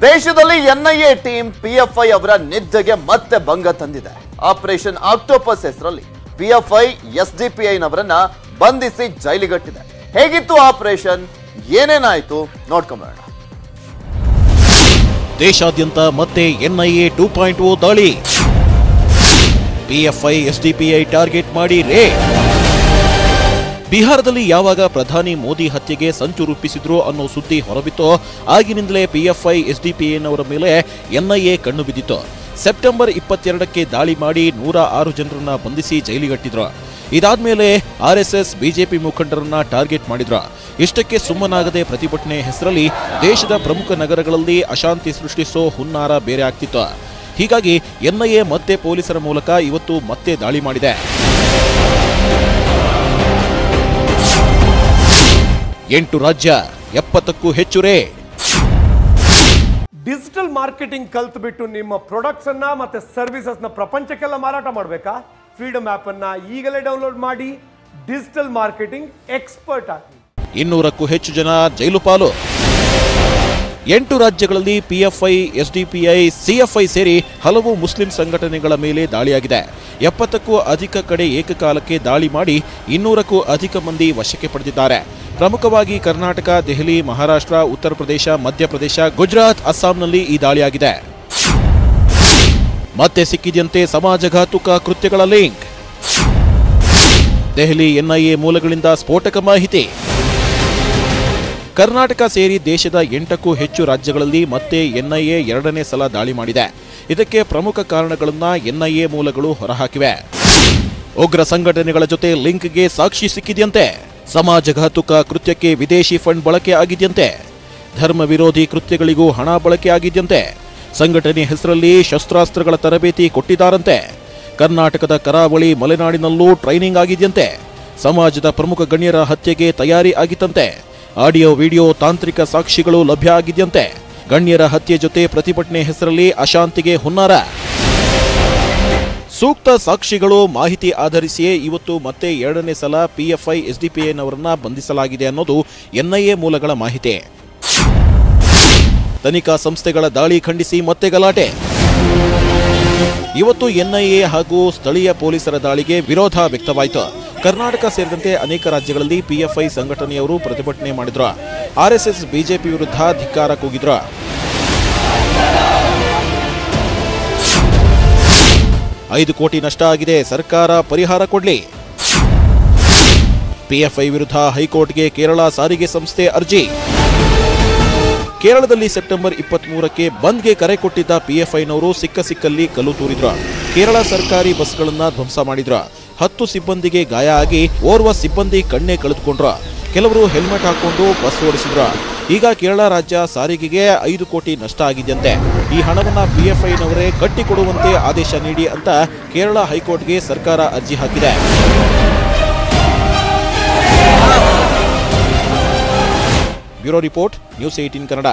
ದೇಶದಲ್ಲಿ NIA team PFI ಅವರ ನಿದ್ದೆಗೆ ಮತ್ತೆ ಭಂಗ ತಂದಿದೆ ಆಪರೇಷನ್ ಆಕ್ಟೋಪಸ್ ಹೆಸರಲ್ಲಿ ಪಿಎಫ್ಐ ಎಸ್ಡಿಪಿಐನವರನ್ನ ಬಂಧಿಸಿ ಜೈಲಿಗಟ್ಟಿದೆ ಹೇಗಿತ್ತು ಆಪರೇಷನ್ ಏನೇನಾಯ್ತು ನೋಡ್ಕೊಂಬರೋಣ ದೇಶಾದ್ಯಂತ ಮತ್ತೆ ಎನ್ಐಎ ಟೂ ಪಾಯಿಂಟ್ ಓ ದಾಳಿ ಪಿಎಫ್ಐ ಎಸ್ಡಿಪಿಐ ಟಾರ್ಗೆಟ್ ಮಾಡಿ ರೇ ಬಿಹಾರದಲ್ಲಿ ಯಾವಾಗ ಪ್ರಧಾನಿ ಮೋದಿ ಹತ್ಯೆಗೆ ಸಂಚು ರೂಪಿಸಿದ್ರು ಅನ್ನೋ ಸುದ್ದಿ ಹೊರಬಿತ್ತೋ ಆಗಿನಿಂದಲೇ ಪಿಎಫ್ಐ ಎಸ್ಡಿಪಿಐನವರ ಮೇಲೆ ಎನ್ಐಎ ಕಣ್ಣು ಬಿದ್ದಿತ್ತು ಸೆಪ್ಟೆಂಬರ್ ಇಪ್ಪತ್ತೆರಡಕ್ಕೆ ದಾಳಿ ಮಾಡಿ ನೂರ ಆರು ಜನರನ್ನ ಬಂಧಿಸಿ ಜೈಲಿಗಟ್ಟಿದ್ರು ಇದಾದ್ಮೇಲೆ ಆರ್ಎಸ್ಎಸ್ ಬಿಜೆಪಿ ಮುಖಂಡರನ್ನ ಟಾರ್ಗೆಟ್ ಮಾಡಿದ್ರು ಇಷ್ಟಕ್ಕೆ ಸುಮ್ಮನಾಗದೆ ಪ್ರತಿಭಟನೆ ಹೆಸರಲ್ಲಿ ದೇಶದ ಪ್ರಮುಖ ನಗರಗಳಲ್ಲಿ ಅಶಾಂತಿ ಸೃಷ್ಟಿಸೋ ಹುನ್ನಾರ ಬೇರೆ ಆಗ್ತಿತ್ತು ಹೀಗಾಗಿ ಎನ್ಐಎ ಮತ್ತೆ ಪೊಲೀಸರ ಮೂಲಕ ಇವತ್ತು ಮತ್ತೆ ದಾಳಿ ಮಾಡಿದೆ ಎಂಟು ರಾಜ್ಯ ಎಪ್ಪತ್ತಕ್ಕೂ ಹೆಚ್ಚು ರೇ ಡಿಜಿಟಲ್ ಮಾರ್ಕೆಟಿಂಗ್ ಕಲ್ತ್ಬಿಟ್ಟು ನಿಮ್ಮ ಪ್ರಾಡಕ್ಟ್ಸ್ ಅನ್ನ ಮತ್ತೆ ಸರ್ವಿಸಸ್ ನ ಪ್ರಪಂಚಕ್ಕೆಲ್ಲ ಮಾರಾಟ ಮಾಡಬೇಕಾ ಫ್ರೀಡಮ್ ಆಪ್ ಅನ್ನ ಈಗಲೇ ಡೌನ್ಲೋಡ್ ಮಾಡಿ ಡಿಜಿಟಲ್ ಮಾರ್ಕೆಟಿಂಗ್ ಎಕ್ಸ್ಪರ್ಟ್ ಆಗಿ ಇನ್ನೂರಕ್ಕೂ ಹೆಚ್ಚು ಜನ ಜೈಲು ಪಾಲು ಎಂಟು ರಾಜ್ಯಗಳಲ್ಲಿ ಪಿಎಫ್ಐ ಎಸ್ಡಿಪಿಐ ಸಿಎಫ್ಐ ಸೇರಿ ಹಲವು ಮುಸ್ಲಿಂ ಸಂಘಟನೆಗಳ ಮೇಲೆ ದಾಳಿಯಾಗಿದೆ ಎಪ್ಪತ್ತಕ್ಕೂ ಅಧಿಕ ಕಡೆ ಏಕಕಾಲಕ್ಕೆ ದಾಳಿ ಮಾಡಿ ಇನ್ನೂರಕ್ಕೂ ಅಧಿಕ ಮಂದಿ ವಶಕ್ಕೆ ಪಡೆದಿದ್ದಾರೆ ಪ್ರಮುಖವಾಗಿ ಕರ್ನಾಟಕ ದೆಹಲಿ ಮಹಾರಾಷ್ಟ್ರ ಉತ್ತರ ಪ್ರದೇಶ ಮಧ್ಯಪ್ರದೇಶ ಗುಜರಾತ್ ಅಸ್ಸಾಂನಲ್ಲಿ ಈ ದಾಳಿಯಾಗಿದೆ ಮತ್ತೆ ಸಿಕ್ಕಿದ್ಯಂತೆ ಸಮಾಜಘಾತುಕ ಕೃತ್ಯಗಳ ಲಿಂಕ್ ದೆಹಲಿ ಎನ್ಐಎ ಮೂಲಗಳಿಂದ ಸ್ಫೋಟಕ ಮಾಹಿತಿ ಕರ್ನಾಟಕ ಸೇರಿ ದೇಶದ ಎಂಟಕ್ಕೂ ಹೆಚ್ಚು ರಾಜ್ಯಗಳಲ್ಲಿ ಮತ್ತೆ ಎನ್ಐಎ ಎರಡನೇ ಸಲ ದಾಳಿ ಮಾಡಿದೆ ಇದಕ್ಕೆ ಪ್ರಮುಖ ಕಾರಣಗಳನ್ನ ಎನ್ಐಎ ಮೂಲಗಳು ಹೊರಹಾಕಿವೆ ಉಗ್ರ ಸಂಘಟನೆಗಳ ಜೊತೆ ಲಿಂಕ್ಗೆ ಸಾಕ್ಷಿ ಸಿಕ್ಕಿದೆಯಂತೆ ಸಮಾಜಘಾತುಕ ಕೃತ್ಯಕ್ಕೆ ವಿದೇಶಿ ಫಂಡ್ ಬಳಕೆ ಆಗಿದೆಯಂತೆ ಧರ್ಮ ವಿರೋಧಿ ಕೃತ್ಯಗಳಿಗೂ ಹಣ ಬಳಕೆ ಆಗಿದೆಯಂತೆ ಸಂಘಟನೆ ಹೆಸರಲ್ಲಿ ಶಸ್ತ್ರಾಸ್ತ್ರಗಳ ತರಬೇತಿ ಕೊಟ್ಟಿದ್ದಾರಂತೆ ಕರ್ನಾಟಕದ ಕರಾವಳಿ ಮಲೆನಾಡಿನಲ್ಲೂ ಟ್ರೈನಿಂಗ್ ಆಗಿದೆಯಂತೆ ಸಮಾಜದ ಪ್ರಮುಖ ಗಣ್ಯರ ಹತ್ಯೆಗೆ ತಯಾರಿ ಆಗಿತ್ತಂತೆ ಆಡಿಯೋ ವಿಡಿಯೋ ತಾಂತ್ರಿಕ ಸಾಕ್ಷಿಗಳು ಲಭ್ಯ ಆಗಿದೆಯಂತೆ ಗಣ್ಯರ ಹತ್ಯೆ ಜೊತೆ ಪ್ರತಿಭಟನೆ ಹೆಸರಲ್ಲಿ ಅಶಾಂತಿಗೆ ಹುನ್ನಾರ ಸೂಕ್ತ ಸಾಕ್ಷಿಗಳು ಮಾಹಿತಿ ಆಧರಿಸಿಯೇ ಇವತ್ತು ಮತ್ತೆ ಎರಡನೇ ಸಲ ಪಿಎಫ್ಐ ಎಸ್ಡಿಪಿಐನವರನ್ನ ಬಂಧಿಸಲಾಗಿದೆ ಅನ್ನೋದು ಎನ್ಐಎ ಮೂಲಗಳ ಮಾಹಿತಿ ತನಿಖಾ ಸಂಸ್ಥೆಗಳ ದಾಳಿ ಖಂಡಿಸಿ ಮತ್ತೆ ಗಲಾಟೆ ಇವತ್ತು ಎನ್ಐಎ ಹಾಗೂ ಸ್ಥಳೀಯ ಪೊಲೀಸರ ದಾಳಿಗೆ ವಿರೋಧ ವ್ಯಕ್ತವಾಯಿತು ಕರ್ನಾಟಕ ಸೇರಿದಂತೆ ಅನೇಕ ರಾಜ್ಯಗಳಲ್ಲಿ ಪಿಎಫ್ಐ ಸಂಘಟನೆಯವರು ಪ್ರತಿಭಟನೆ ಮಾಡಿದ್ರು ಆರ್ಎಸ್ಎಸ್ ಬಿಜೆಪಿ ವಿರುದ್ಧ ಧಿಕ್ಕಾರ ಕೂಗಿದ್ರು ಐದು ಕೋಟಿ ನಷ್ಟ ಆಗಿದೆ ಸರ್ಕಾರ ಪರಿಹಾರ ಕೊಡ್ಲಿ ಪಿಎಫ್ಐ ವಿರುದ್ಧ ಹೈಕೋರ್ಟ್ಗೆ ಕೇರಳ ಸಾರಿಗೆ ಸಂಸ್ಥೆ ಅರ್ಜಿ ಕೇರಳದಲ್ಲಿ ಸೆಪ್ಟೆಂಬರ್ ಇಪ್ಪತ್ತ್ ಮೂರಕ್ಕೆ ಬಂದ್ಗೆ ಕರೆ ಕೊಟ್ಟಿದ್ದ ಪಿಎಫ್ಐನವರು ಸಿಕ್ಕ ಸಿಕ್ಕಲ್ಲಿ ಕಲ್ಲು ತೂರಿದ್ರು ಕೇರಳ ಸರ್ಕಾರಿ ಬಸ್ಗಳನ್ನ ಧ್ವಂಸ ಮಾಡಿದ್ರು ಹತ್ತು ಸಿಬ್ಬಂದಿಗೆ ಗಾಯ ಆಗಿ ಓರ್ವ ಸಿಬ್ಬಂದಿ ಕಣ್ಣೆ ಕಳೆದುಕೊಂಡ್ರು ಕೆಲವರು ಹೆಲ್ಮೆಟ್ ಹಾಕೊಂಡು ಬಸ್ ಓಡಿಸಿದ್ರು ಈಗ ಕೇರಳ ರಾಜ್ಯ ಸಾರಿಗೆಗೆ ಐದು ಕೋಟಿ ನಷ್ಟ ಆಗಿದೆಯಂತೆ ಈ ಹಣವನ್ನ ಪಿಎಫ್ಐನವರೇ ಕಟ್ಟಿಕೊಡುವಂತೆ ಆದೇಶ ನೀಡಿ ಅಂತ ಕೇರಳ ಹೈಕೋರ್ಟ್ಗೆ ಸರ್ಕಾರ ಅರ್ಜಿ ಹಾಕಿದೆ bureau report news eighteen Kannada